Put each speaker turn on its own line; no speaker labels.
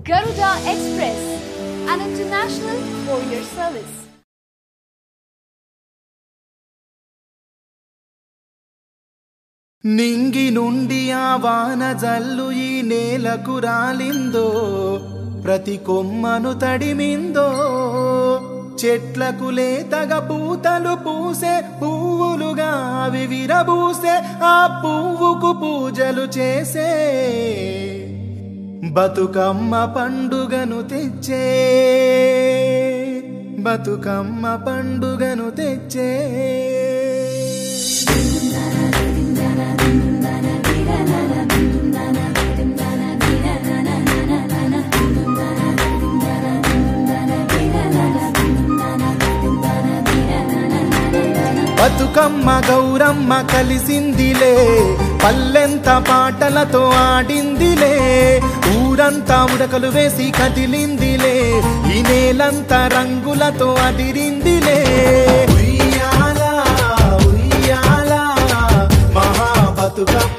Garuda Express, an international courier service.
నింగి నుండి ఆ వాన జల్లు ఈ నేలకు రాలిందో ప్రతి కొమ్మను తడిమిందో చెట్లకు లేతగ పూతలు పూసే పువ్వులుగా అవి విరబూసే ఆ పువ్వుకు పూజలు చేసే బతుకమ్మ పండుగను తెచ్చే బతుకమ్మ పండుగను తెచ్చే బతుకమ్మ గౌరమ్మ కలిసిందిలే పల్లెంత పాటలతో ఆడిందిలే ఊరంతా ఉడకలు వేసి కదిలిందిలే ఈ నేలంతా రంగులతో అదిరిందిలే ఉయ్యాల, ఉయ్యాల, మహా బతుకమ్మ